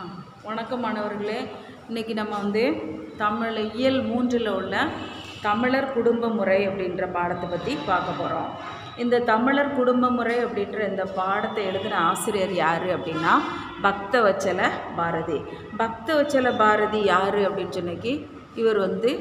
ஆ வணக்கம் மாணவர்களே இன்றைக்கி நம்ம வந்து தமிழ் இயல் மூன்றில் உள்ள தமிழர் குடும்ப முறை அப்படின்ற பாடத்தை பற்றி பார்க்க போகிறோம் இந்த தமிழர் குடும்ப முறை அப்படின்ற இந்த பாடத்தை எழுதின ஆசிரியர் யார் அப்படின்னா பக்தவச்சல பாரதி பக்தவச்சல பாரதி யார் அப்படின்னு சொன்னக்கி இவர் வந்து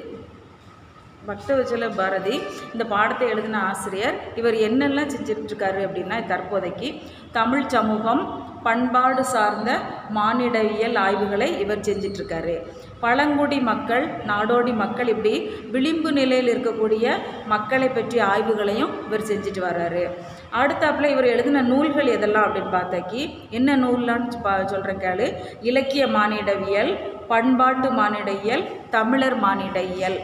பக்தவச்சல பாரதி இந்த பாடத்தை எழுதின ஆசிரியர் இவர் என்னெல்லாம் செஞ்சிட்ருக்காரு அப்படின்னா தற்போதைக்கு தமிழ் சமூகம் பண்பாடு சார்ந்த மானிடவியல் ஆய்வுகளை இவர் செஞ்சிட்ருக்காரு பழங்குடி மக்கள் நாடோடி மக்கள் இப்படி விளிம்பு நிலையில் இருக்கக்கூடிய மக்களை பற்றிய ஆய்வுகளையும் இவர் செஞ்சுட்டு வர்றாரு அடுத்தாப்புல இவர் எழுதின நூல்கள் எதெல்லாம் அப்படின்னு பார்த்தாக்கி என்ன நூல்லான்னு பா சொல்கிறேன் கேளு இலக்கிய மானிடவியல் பண்பாட்டு மானிடவியல் தமிழர் மானிடவியல்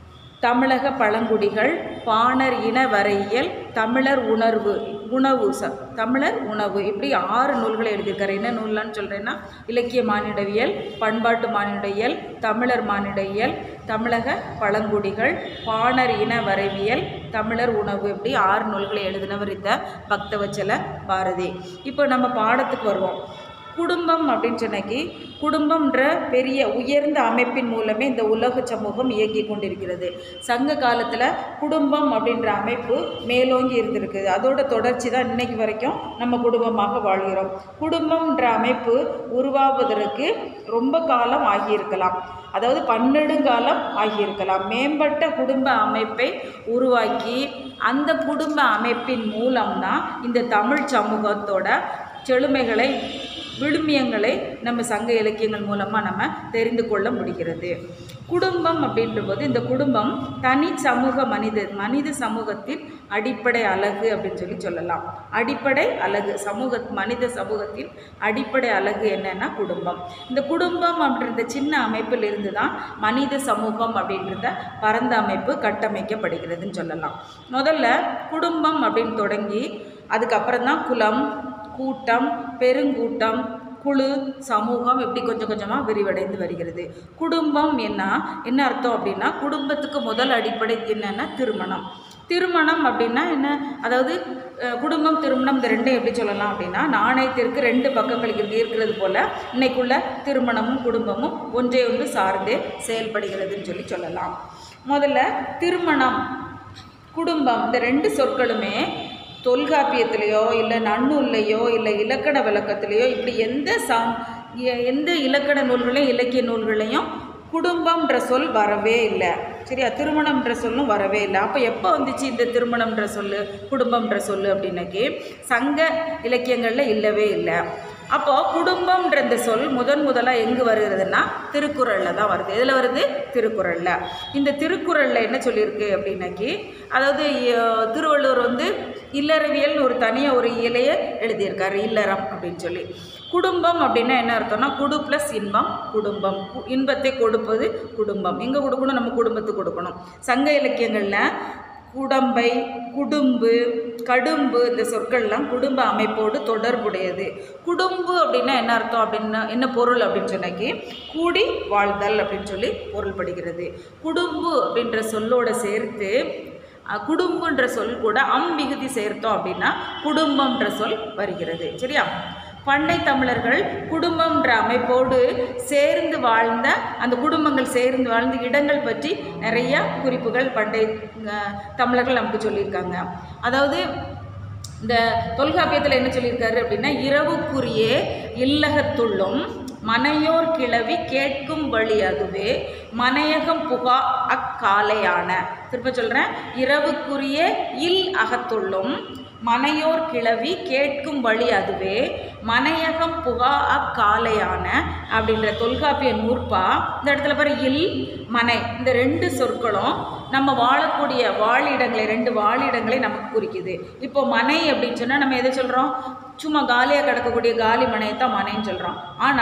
தமிழக பழங்குடிகள் பாணர் இன வரையியல் தமிழர் உணர்வு உணவு ச தமிழர் உணவு இப்படி ஆறு நூல்களை எழுதியிருக்காரு என்ன நூல்லான்னு சொல்கிறேன்னா இலக்கிய மானிடவியல் பண்பாட்டு மானிடவியல் தமிழர் மானிடவியல் தமிழக பழங்குடிகள் பாணர் இன வரைவியல் தமிழர் உணவு இப்படி ஆறு நூல்களை எழுதினவர் இந்த பக்தவச்சல பாரதி இப்போ நம்ம பாடத்துக்கு வருவோம் குடும்பம் அப்படின்னு சொன்னக்கி குடும்பம்ன்ற பெரிய உயர்ந்த அமைப்பின் மூலமே இந்த உலக சமூகம் இயங்கி கொண்டிருக்கிறது சங்க காலத்தில் குடும்பம் அப்படின்ற அமைப்பு மேலோங்கி இருந்திருக்குது அதோட தொடர்ச்சி தான் இன்னைக்கு வரைக்கும் நம்ம குடும்பமாக வாழ்கிறோம் குடும்பம்ன்ற அமைப்பு உருவாவதற்கு ரொம்ப காலம் ஆகியிருக்கலாம் அதாவது பன்னெடுங்காலம் ஆகியிருக்கலாம் மேம்பட்ட குடும்ப அமைப்பை உருவாக்கி அந்த குடும்ப அமைப்பின் மூலம்தான் இந்த தமிழ் சமூகத்தோட செழுமைகளை விழுமியங்களை நம்ம சங்க இலக்கியங்கள் மூலமாக நம்ம தெரிந்து கொள்ள முடிகிறது குடும்பம் அப்படின்ற போது இந்த குடும்பம் தனி சமூக மனித மனித சமூகத்தின் அடிப்படை அழகு அப்படின்னு சொல்லி சொல்லலாம் அடிப்படை அழகு சமூக மனித சமூகத்தின் அடிப்படை அழகு என்னன்னா குடும்பம் இந்த குடும்பம் அப்படின்ற சின்ன அமைப்பில் இருந்து தான் மனித சமூகம் அப்படின்றத பரந்த அமைப்பு கட்டமைக்கப்படுகிறதுன்னு சொல்லலாம் முதல்ல குடும்பம் அப்படின்னு தொடங்கி அதுக்கப்புறம் தான் குலம் கூட்டம் பெருங்கூட்டம் குழு சமூகம் இப்படி கொஞ்சம் கொஞ்சமாக விரிவடைந்து வருகிறது குடும்பம் என்ன என்ன அர்த்தம் அப்படின்னா குடும்பத்துக்கு முதல் அடிப்படை என்னென்னா திருமணம் திருமணம் அப்படின்னா என்ன அதாவது அஹ், குடும்பம் திருமணம் இந்த ரெண்டையும் எப்படி சொல்லலாம் அப்படின்னா நாணயத்திற்கு ரெண்டு பக்கங்கள் இருக்கு- இருக்கிறது போல் இன்னைக்குள்ள திருமணமும் குடும்பமும் ஒன்றை ஒன்று சார்ந்தே செயல்படுகிறதுன்னு சொல்லி சொல்லலாம் முதல்ல திருமணம் குடும்பம் இந்த ரெண்டு சொற்களுமே தொல்காப்பியத்திலேயோ இல்லை நன்னூல்லையோ இல்லை இலக்கண விளக்கத்திலேயோ இப்படி எந்த சம் எ- எந்த இலக்கண நூல்களையும் இலக்கிய நூல்களையும் குடும்பம்ன்ற சொல் வரவே இல்லை சரியா திருமணம்ன்ற சொல்லும் வரவே இல்லை அப்போ எப்போ வந்துச்சு இந்த திருமணம்ன்ற சொல்லு குடும்பம்ன்ற சொல்லு அப்படின்னக்கி சங்க இலக்கியங்களில் இல்லவே இல்லை அப்போது குடும்பம்ன்ற இந்த சொல் முதன் முதலாக எங்கே வருகிறதுனா திருக்குறளில் தான் வருது எதில் வருது திருக்குறளில் இந்த திருக்குறளில் என்ன சொல்லியிருக்கு அப்படின்னாக்கி அதாவது அஹ், திருவள்ளுவர் வந்து இல்லறவியல்னு ஒரு தனியாக ஒரு இலையை எழுதியிருக்காரு இல்லறம் அப்படின்னு சொல்லி குடும்பம் அப்படின்னா என்ன அர்த்தம்னா குடு ப்ளஸ் இன்பம் குடும்பம் கு- இன்பத்தை கொடுப்பது குடும்பம் எங்கே கொடுக்கணும் நம்ம குடும்பத்துக்கு கொடுக்கணும் சங்க இலக்கியங்களில் குடம்பை குடும்பு கடும்பு இந்த சொற்கள்லாம் குடும்ப அமைப்போடு தொடர்புடையது குடும்பு அப்படின்னா என்ன அர்த்தம் அப்படின்னா என்ன பொருள் அப்படின்னு சொன்னாக்கி கூடி வாழ்தல் அப்படின்னு சொல்லி பொருள்படுகிறது குடும்பு அப்படின்ற சொல்லோட சேர்த்து அஹ், குடும்பன்ற சொல் கூட அம் விகுதி சேர்த்தோம் அப்படின்னா குடும்பம்ன்ற சொல் வருகிறது சரியா பண்டை தமிழர்கள் குடும்பம்ன்ற அமைப்போடு சேர்ந்து வாழ்ந்த அந்த குடும்பங்கள் சேர்ந்து வாழ்ந்த இடங்கள் பற்றி நிறைய குறிப்புகள் பண்டை அஹ், தமிழர்கள் நமக்கு சொல்லியிருக்காங்க அதாவது இந்த தொல்காப்பியத்தில் என்ன சொல்லியிருக்காரு அப்படின்னா இரவுக்குரிய இல்லகத்துள்ளும் மனையோர் கிளவி கேட்கும் வழி அதுவே மனையகம் புகா அக்காலையான திருப்ப சொல்கிறேன் இரவுக்குரிய இல் அகத்துள்ளும் மனையோர் கிளவி கேட்கும் வழி அதுவே மனையகம் புகா அக்காலையான அப்படின்ற தொல்காப்பிய நூற்பா இந்த இடத்துல பாரு இல் மனை இந்த ரெண்டு சொற்களும் நம்ம வாழக்கூடிய வாழிடங்களை ரெண்டு வாழிடங்களை நமக்கு குறிக்குது இப்போ மனை அப்படின்னு சொன்னால் நம்ம எதை சொல்கிறோம் சும்மா காலியாக கிடக்கக்கூடிய காலி மனையை தான் மனைன்னு சொல்கிறோம்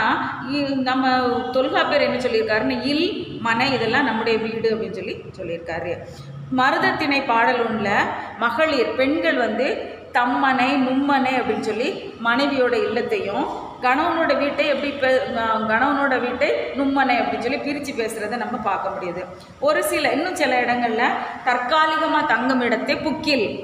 ஆனால் நம்ம தொல்காப்பியர் என்ன சொல்லியிருக்காருன்னு இல் மனை இதெல்லாம் நம்முடைய வீடு அப்படின்னு சொல்லி சொல்லியிருக்காரு மருதத்திணை பாடல் ஒன்றில் மகளிர் பெண்கள் வந்து தம்மனை நும்மனை அப்படின்னு சொல்லி மனைவியோட இல்லத்தையும் கணவனோட வீட்டை எப்படி பெ- அஹ் கணவனோட வீட்டை நும்மனை அப்படின்னு சொல்லி பிரித்து பேசுகிறத நம்ம பார்க்க முடியுது ஒரு சில இன்னும் சில இடங்களில் தற்காலிகமாக தங்கும் இடத்தை புக்கில்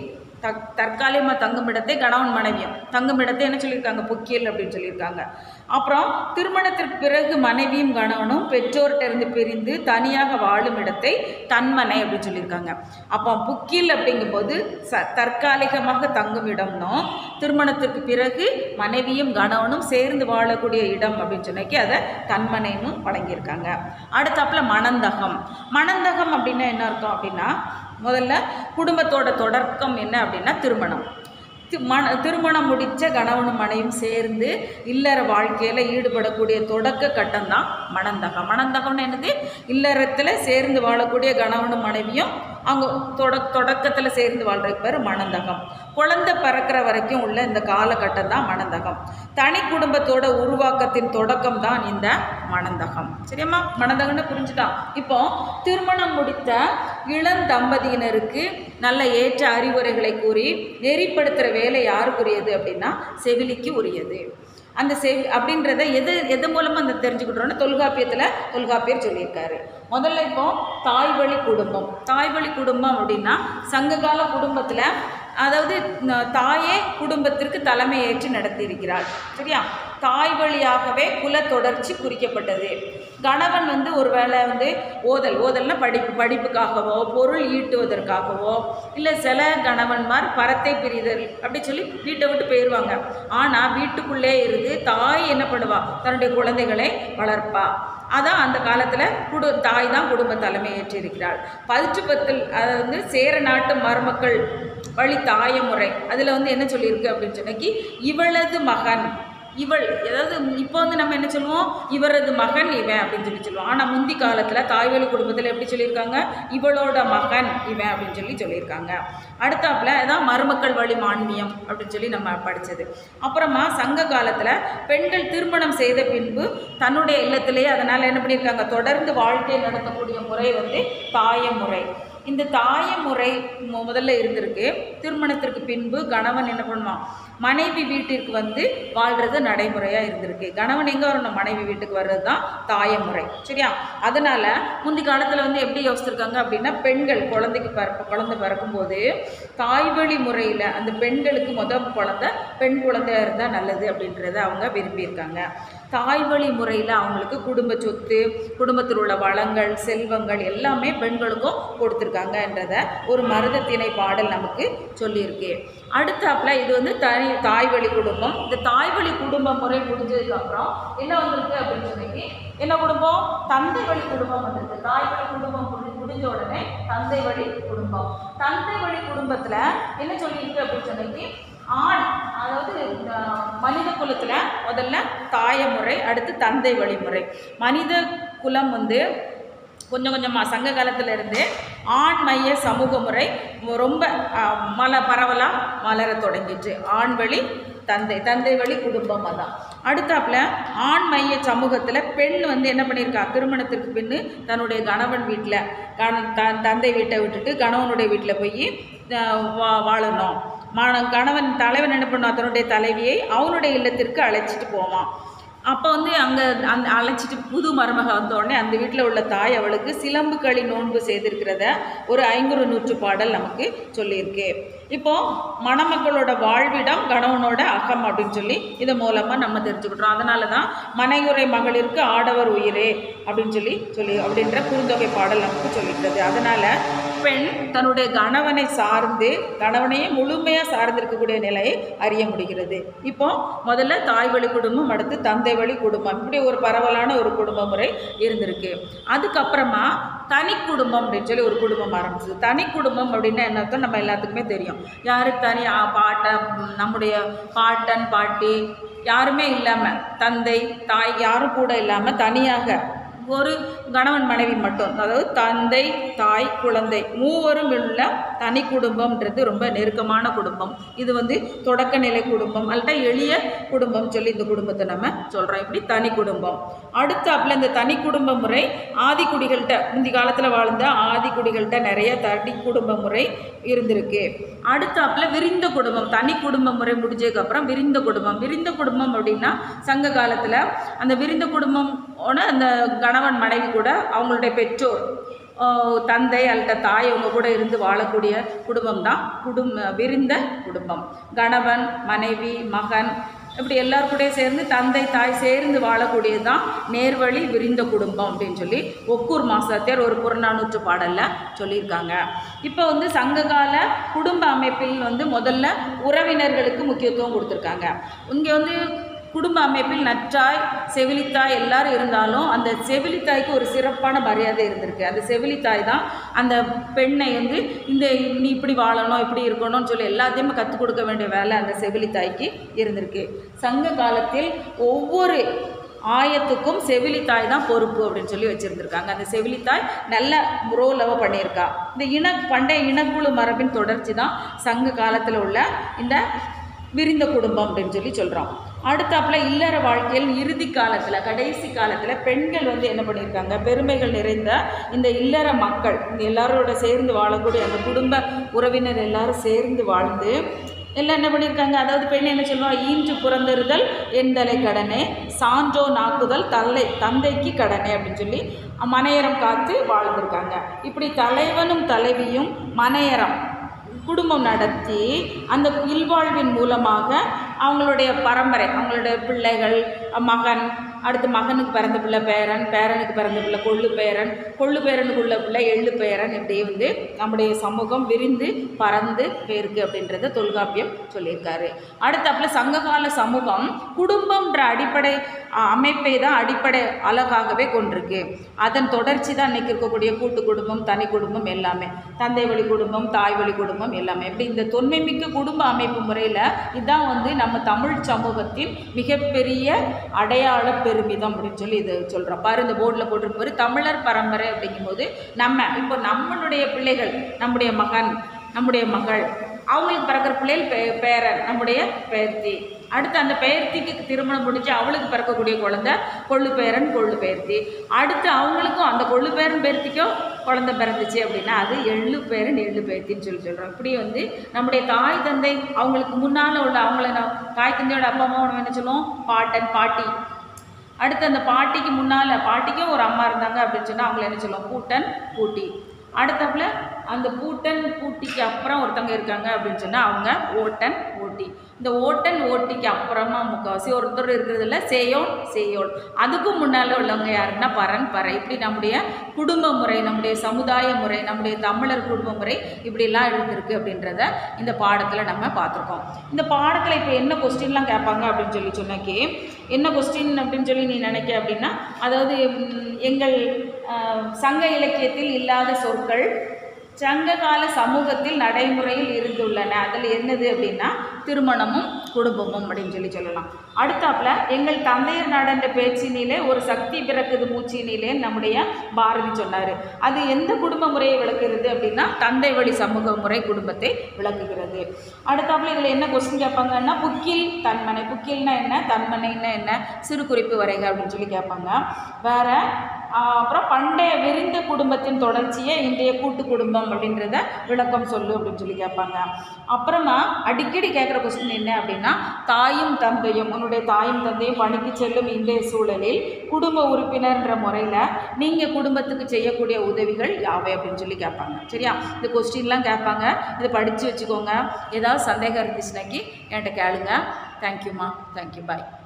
தக் தற்காலிகமாக தங்குமிடத்தை கணவன் மனைவியும் தங்குமிடத்தை என்ன சொல்லியிருக்காங்க புக்கியல் அப்படின்னு சொல்லியிருக்காங்க அப்புறம் திருமணத்திற்கு பிறகு மனைவியும் கணவனும் பெற்றோர்கிட்ட இருந்து பிரிந்து தனியாக வாழும் இடத்தை தன்மனை அப்படின்னு சொல்லியிருக்காங்க அப்போ புக்கில் அப்படிங்கும்போது ச தற்காலிகமாக தங்கும் இடம்னும் திருமணத்திற்கு பிறகு மனைவியும் கணவனும் சேர்ந்து வாழக்கூடிய இடம் அப்படின்னு சொன்னக்கி அதை தன்மனைன்னு வழங்கியிருக்காங்க அடுத்தாப்புல மணந்தகம் மணந்தகம் அப்படின்னா என்ன அர்த்தம் அப்படின்னா முதல்ல குடும்பத்தோட தொடக்கம் என்ன அப்படின்னா திருமணம் தி- மண திருமணம் முடித்த கணவனும் மனைவியும் சேர்ந்து இல்லற வாழ்க்கையில் ஈடுபடக்கூடிய தொடக்க கட்டம் தான் மணந்தகம் மணந்தகம்னு என்னது இல்லறத்தில் சேர்ந்து வாழக்கூடிய கணவனும் மனைவியும் அவங்க தொட தொடக்கத்தில் சேர்ந்து வாழ்றதுக்கு பேர் மணந்தகம் குழந்தை பிறக்கிற வரைக்கும் உள்ள இந்த காலகட்டம் தான் மணந்தகம் தனி குடும்பத்தோட உருவாக்கத்தின் தொடக்கம் தான் இந்த மணந்தகம் சரியாம்மா மணந்தகம்னு புரிஞ்சுதான் இப்போ திருமணம் முடித்த இளந்தம்பதியினருக்கு நல்ல ஏற்ற அறிவுரைகளை கூறி நெறிப்படுத்துகிற வேலை யாருக்குரியது அப்படின்னா செவிலிக்கு உரியது அந்த செவி அப்படின்றத எது எது மூலமாக அந்த தெரிஞ்சுக்கிட்டோம்னா தொல்காப்பியத்தில் தொல்காப்பியர் சொல்லியிருக்காரு முதல்ல இப்போ தாய்வழி குடும்பம் தாய்வழி குடும்பம் அப்படின்னா சங்ககால குடும்பத்தில் அதாவது ந- தாயே குடும்பத்திற்கு தலைமை ஏற்று நடத்தியிருக்கிறாள் சரியா தாய் வழியாகவே குல தொடர்ச்சி குறிக்கப்பட்டது கணவன் வந்து ஒரு வேளை வந்து ஓதல் ஓதல்னா படிப்பு படிப்புக்காகவோ பொருள் ஈட்டுவதற்காகவோ இல்லை சில கணவன்மார் பரத்தை பிரிதல் அப்படி சொல்லி வீட்டை விட்டு போயிடுவாங்க ஆனால் வீட்டுக்குள்ளே இருந்து தாய் என்ன பண்ணுவா தன்னுடைய குழந்தைகளை வளர்ப்பா அதான் அந்த காலத்தில் குடு தாய் தான் குடும்ப தலைமை ஏற்றிருக்கிறாள் பதிற்று பத்தில் அதை வந்து சேர நாட்டு மருமக்கள் வழி தாய முறை அதில் வந்து என்ன சொல்லியிருக்கு அப்படின்னு சொன்னக்கி இவளது மகன் இவள் அதாவது இப்போ வந்து நம்ம என்ன சொல்லுவோம் இவரது மகன் இவன் அப்படின்னு சொல்லி சொல்லுவோம் ஆனால் முந்தி காலத்தில் தாய்வழி குடும்பத்தில் எப்படி சொல்லியிருக்காங்க இவளோட மகன் இவன் அப்படின்னு சொல்லி சொல்லியிருக்காங்க அடுத்தாப்புல அதான் மருமக்கள் வழி மான்மியம் அப்படின்னு சொல்லி நம்ம படித்தது அப்புறமா சங்க காலத்தில் பெண்கள் திருமணம் செய்த பின்பு தன்னுடைய இல்லத்திலேயே அதனால் என்ன பண்ணியிருக்காங்க தொடர்ந்து வாழ்க்கை நடத்தக்கூடிய முறை வந்து தாய முறை இந்த தாய முறை மு- முதல்ல இருந்திருக்கு திருமணத்திற்கு பின்பு கணவன் என்ன பண்ணுவான் மனைவி வீட்டிற்கு வந்து வாழ்கிறது நடைமுறையாக இருந்திருக்கு கணவன் எங்கே வரணும் மனைவி வீட்டுக்கு வர்றது தான் தாய முறை சரியா அதனால் முந்தி காலத்தில் வந்து எப்படி யோசிச்சிருக்காங்க அப்படின்னா பெண்கள் குழந்தைக்கு பிறப்பு குழந்தை பிறக்கும்போது தாய்வழி முறையில் அந்த பெண்களுக்கு முதல் குழந்தை பெண் குழந்தையா இருந்தால் நல்லது அப்படின்றத அவங்க விரும்பியிருக்காங்க தாய்வழி முறையில் அவங்களுக்கு குடும்ப சொத்து குடும்பத்தில் உள்ள வளங்கள் செல்வங்கள் எல்லாமே பெண்களுக்கும் கொடுத்துருக்காங்கன்றத ஒரு மருதத்திணை பாடல் நமக்கு சொல்லியிருக்கு அடுத்தாப்புல இது வந்து தனி தாய்வழி குடும்பம் இந்த தாய்வழி குடும்ப முறை முடிஞ்சதுக்கப்புறம் என்ன வந்திருக்கு அப்படின்னு சொன்னீங்க என்ன குடும்பம் தந்தை வழி குடும்பம் வந்திருக்கு தாய் வழி குடும்பம் முடி- முடிஞ்ச உடனே தந்தை வழி குடும்பம் தந்தை வழி குடும்பத்தில் என்ன சொல்லியிருக்கு அப்படின்னு சொன்னீங்க ஆண் அதாவது அஹ், மனித குலத்தில் முதல்ல தாய முறை அடுத்து தந்தை வழிமுறை மனித குலம் வந்து கொஞ்சம் கொஞ்சமாக சங்க காலத்துல இருந்து ஆண் மைய சமூக முறை ரொம்ப அஹ், மல பரவலாக மலர தொடங்கிட்டு ஆண் வழி தந்தை தந்தை வழி குடும்பம் அதான் அடுத்தாப்புல ஆண் மைய சமூகத்தில் பெண் வந்து என்ன பண்ணியிருக்கா திருமணத்திற்கு பின்னு தன்னுடைய கணவன் வீட்டில் கண த- தந்தை வீட்டை விட்டுட்டு கணவனுடைய வீட்டில் போய் அஹ், வா வாழணும் மன கணவன் தலைவன் என்ன பண்ணுவான் தன்னுடைய தலைவியை அவனுடைய இல்லத்திற்கு அழைச்சிட்டு போவான் அப்போ வந்து அங்கே அந்த அழைச்சிட்டு புது மருமக வந்த உடனே அந்த வீட்டில் உள்ள தாய் அவளுக்கு சிலம்பு களி நோன்பு செய்திருக்கிறத ஒரு ஐங்குறு நூற்று பாடல் நமக்கு சொல்லியிருக்கு இப்போ மணமக்களோட வாழ்விடம் கணவனோட அகம் அப்படின்னு சொல்லி இது மூலமாக நம்ம தெரிஞ்சுக்கிட்டோம் அதனால தான் மனையுறை மகளிருக்கு ஆடவர் உயிரே அப்படின்னு சொல்லி சொல்லி அப்படின்ற குறுந்தொகை பாடல் நமக்கு சொல்லியிருக்கிறது அதனால் பெண் தன்னுடைய கணவனை சார்ந்து கணவனையே முழுமையாக சார்ந்திருக்கக்கூடிய நிலையை அறிய முடிகிறது இப்போ முதல்ல தாய் வழி குடும்பம் அடுத்து தந்தை வழி குடும்பம் இப்படி ஒரு பரவலான ஒரு குடும்ப முறை இருந்திருக்கு அதுக்கப்புறமா தனி குடும்பம் அப்படின்னு சொல்லி ஒரு குடும்பம் ஆரம்பிச்சது தனி குடும்பம் அப்படின்னா என்ன அர்த்தம் நம்ம எல்லாத்துக்குமே தெரியும் யாருக்கு தனி ஆ, பாட்டன் ம், நம்முடைய பாட்டன் பாட்டி யாருமே இல்லாமல் தந்தை தாய் யாரும் கூட இல்லாமல் தனியாக ஒரு கணவன் மனைவி மட்டும் அதாவது தந்தை தாய் குழந்தை மூவரும் உள்ள தனி குடும்பம்ன்றது ரொம்ப நெருக்கமான குடும்பம் இது வந்து தொடக்க நிலை குடும்பம் அல்லது எளிய குடும்பம் சொல்லி இந்த குடும்பத்தை நம்ம சொல்கிறோம் இப்படி தனி குடும்பம் அடுத்தாப்புல இந்த தனி குடும்ப முறை ஆதிக்குடிகள்கிட்ட முந்தி காலத்தில் வாழ்ந்த ஆதிக்குடிகள்கிட்ட நிறைய தனி குடும்ப முறை இருந்திருக்கு அடுத்தாப்புல விரிந்த குடும்பம் தனி குடும்ப முறை முடிஞ்சதுக்கப்புறம் விரிந்த குடும்பம் விரிந்த குடும்பம் அப்படின்னா சங்க காலத்தில் அந்த விரிந்த குடும்பம் ஓட அந்த கணவன் மனைவி கூட அவங்களுடைய பெற்றோர் ஆஹ் தந்தை அல்லது தாய் அவங்க கூட இருந்து வாழக்கூடிய குடும்பம் தான் குடும்ப விரிந்த குடும்பம் கணவன் மனைவி மகன் இப்படி எல்லார் கூடயும் சேர்ந்து தந்தை தாய் சேர்ந்து வாழக்கூடியது தான் நேர்வழி விரிந்த குடும்பம் அப்படின்னு சொல்லி ஒக்கூர் மாசாத்தியார் ஒரு புறநானூற்று பாடலில் சொல்லியிருக்காங்க இப்போ வந்து சங்ககால குடும்ப அமைப்பில் வந்து முதல்ல உறவினர்களுக்கு முக்கியத்துவம் கொடுத்துருக்காங்க இங்கே வந்து குடும்ப அமைப்பில் நற்றாய் செவிலித்தாய் எல்லாரும் இருந்தாலும் அந்த செவிலித்தாய்க்கு ஒரு சிறப்பான மரியாதை இருந்திருக்கு அந்த செவிலித்தாய் தான் அந்த பெண்ணை வந்து இந்த நீ இப்படி வாழணும் இப்படி இருக்கணும்னு சொல்லி எல்லாத்தையுமே கற்றுக் கொடுக்க வேண்டிய வேலை அந்த செவிலித்தாய்க்கு இருந்திருக்கு சங்க காலத்தில் ஒவ்வொரு ஆயத்துக்கும் செவிலித்தாய் தான் பொறுப்பு அப்படின்னு சொல்லி வச்சுருந்துருக்காங்க அந்த செவிலித்தாய் நல்ல ரோலவ பண்ணியிருக்கா இந்த இன பண்டைய இனக்குழு மரபின் தொடர்ச்சி தான் சங்க காலத்தில் உள்ள இந்த விரிந்த குடும்பம் அப்படின்னு சொல்லி சொல்கிறோம் அடுத்தாப்புல இல்லற வாழ்க்கையில் இறுதி காலத்தில் கடைசி காலத்தில் பெண்கள் வந்து என்ன பண்ணியிருக்காங்க பெருமைகள் நிறைந்த இந்த இல்லற மக்கள் இந்த எல்லாரோட சேர்ந்து வாழக்கூடிய அந்த குடும்ப உறவினர் எல்லாரும் சேர்ந்து வாழ்ந்து எல்லாம் என்ன பண்ணியிருக்காங்க அதாவது பெண் என்ன சொல்லுவா ஈன்று புறந்தறுதல் எந்தலை கடனே சான்றோ நாக்குதல் தலை தந்தைக்கு கடனே அப்படின்னு சொல்லி மனையறம் காத்து வாழ்ந்திருக்காங்க இப்படி தலைவனும் தலைவியும் மனையறம் குடும்பம் நடத்தி அந்த இல்வாழ்வின் மூலமாக அவங்களுடைய பரம்பரை அவங்களுடைய பிள்ளைகள் மகன் அடுத்து மகனுக்கு பிறந்த பிள்ளை பேரன் பேரனுக்கு பிறந்த பிள்ளை கொள்ளு பேரன் கொள்ளு பேரனுக்குள்ள பிள்ளை எள்ளு பேரன் இப்படி வந்து நம்முடைய சமூகம் விரிந்து பறந்து போயிருக்கு அப்படின்றத தொல்காப்பியம் சொல்லியிருக்காரு அடுத்தாப்புல சங்ககால சமூகம் குடும்பம்ன்ற அடிப்படை அஹ், அமைப்பை தான் அடிப்படை அழகாகவே கொண்டிருக்கு அதன் தொடர்ச்சி தான் இன்னைக்கு இருக்கக்கூடிய கூட்டு குடும்பம் தனி குடும்பம் எல்லாமே தந்தை வழி குடும்பம் தாய் வழி குடும்பம் எல்லாமே இப்படி இந்த தொன்மைமிக்க குடும்ப அமைப்பு முறையில் இதுதான் வந்து நம்ம தமிழ் சமூகத்தின் மிகப்பெரிய அடையாள பெருமிதம் அப்படின்னு சொல்லி இது சொல்கிறோம் பாரு இந்த போர்டில் போட்டிருக்க பாரு தமிழர் பரம்பரை அப்படிங்கும்போது நம்ம இப்போ நம்மளுடைய பிள்ளைகள் நம்முடைய மகன் நம்முடைய மகள் அவங்களுக்கு பிறக்கிற பிள்ளைகள் பே பேரன் நம்முடைய பேர்த்தி அடுத்து அந்த பெயர்த்திக்கு திருமணம் முடிஞ்சு அவளுக்கு பிறக்கக்கூடிய குழந்தை கொள்ளு பேரன் கொள்ளு பேர்த்தி அடுத்து அவங்களுக்கும் அந்த கொள்ளு பேரன் பேர்த்திக்கும் குழந்தை பிறந்துச்சு அப்படின்னா அது எள்ளு பேரன் எள்ளு பேர்த்தின்னு சொல்லி சொல்கிறோம் இப்படி வந்து நம்முடைய தாய் தந்தை அவங்களுக்கு முன்னால் உள்ள அவங்கள நான் தாய் தந்தையோட அப்பா அம்மா நம்ம என்ன சொல்லுவோம் பாட்டன் பாட்டி அடுத்து அந்த பாட்டிக்கு முன்னால் பாட்டிக்கும் ஒரு அம்மா இருந்தாங்க அப்படின்னு சொன்னால் அவங்கள என்ன சொல்லுவோம் பூட்டன் பூட்டி அடுத்தப்புல அந்த பூட்டன் பூட்டிக்கு அப்புறம் ஒருத்தவங்க இருக்காங்க அப்படின்னு சொன்னால் அவங்க ஓட்டன் ஓட்டி இந்த ஓட்டன் ஓட்டிக்கு அப்புறமா முக்கால்வாசி ஒருத்தர் இருக்கிறதுல சேயோன் சேயோன் அதுக்கும் முன்னால் உள்ளவங்க யாருன்னா பரன் பறை இப்படி நம்முடைய குடும்ப முறை நம்முடைய சமுதாய முறை நம்முடைய தமிழர் குடும்ப முறை இப்படிலாம் இருந்திருக்கு அப்படின்றத இந்த பாடத்தில் நம்ம பார்த்துருக்கோம் இந்த பாடத்தில் இப்போ என்ன கொஸ்டின்லாம் கேட்பாங்க அப்படின்னு சொல்லி சொன்னக்கே என்ன கொஸ்டின் அப்படின்னு சொல்லி நீ நினைக்க அப்படின்னா அதாவது ம், எங்கள் அஹ், சங்க இலக்கியத்தில் இல்லாத சொற்கள் சங்ககால சமூகத்தில் நடைமுறையில் இருந்துள்ளன அதில் என்னது அப்படின்னா திருமணமும் குடும்பமும் அப்படின்னு சொல்லி சொல்லலாம் அடுத்தாப்புல எங்கள் தந்தையர் நாடன்ற பேச்சினிலே ஒரு சக்தி பிறக்குது மூச்சினிலே நம்முடைய பாரதி சொன்னார் அது எந்த குடும்ப முறையை விளக்குகிறது அப்படின்னா தந்தை வழி சமூக முறை குடும்பத்தை விளக்குகிறது அடுத்தாப்புல இதில் என்ன கொஸ்டின் கேட்பாங்கன்னா புக்கில் தன்மனை புக்கில்னா என்ன தன்மனைன்னா என்ன சிறு குறிப்பு வரைக அப்படின்னு சொல்லி கேட்பாங்க வேற ஆஹ் அப்புறம் பண்டைய விரிந்த குடும்பத்தின் தொடர்ச்சியை இன்றைய கூட்டு குடும்பம் அப்படின்றத விளக்கம் சொல்லு அப்படின்னு சொல்லி கேட்பாங்க அப்புறமா அடிக்கடி கேட்குற கொஸ்டின் என்ன அப்படின்னா தாயும் தந்தையும் உன்னுடைய தாயும் தந்தையும் பணிக்கு செல்லும் இன்றைய சூழலில் குடும்ப உறுப்பினர்ன்ற முறையில் நீங்கள் குடும்பத்துக்கு செய்யக்கூடிய உதவிகள் யாவை அப்படின்னு சொல்லி கேட்பாங்க சரியா இந்த கொஸ்டின்லாம் கேட்பாங்க இதை படித்து வச்சுக்கோங்க ஏதாவது சந்தேகம் இருந்துச்சுனாக்கி என்கிட்ட கேளுங்க தேங்க்யூம்மா தேங்க்யூ பாய்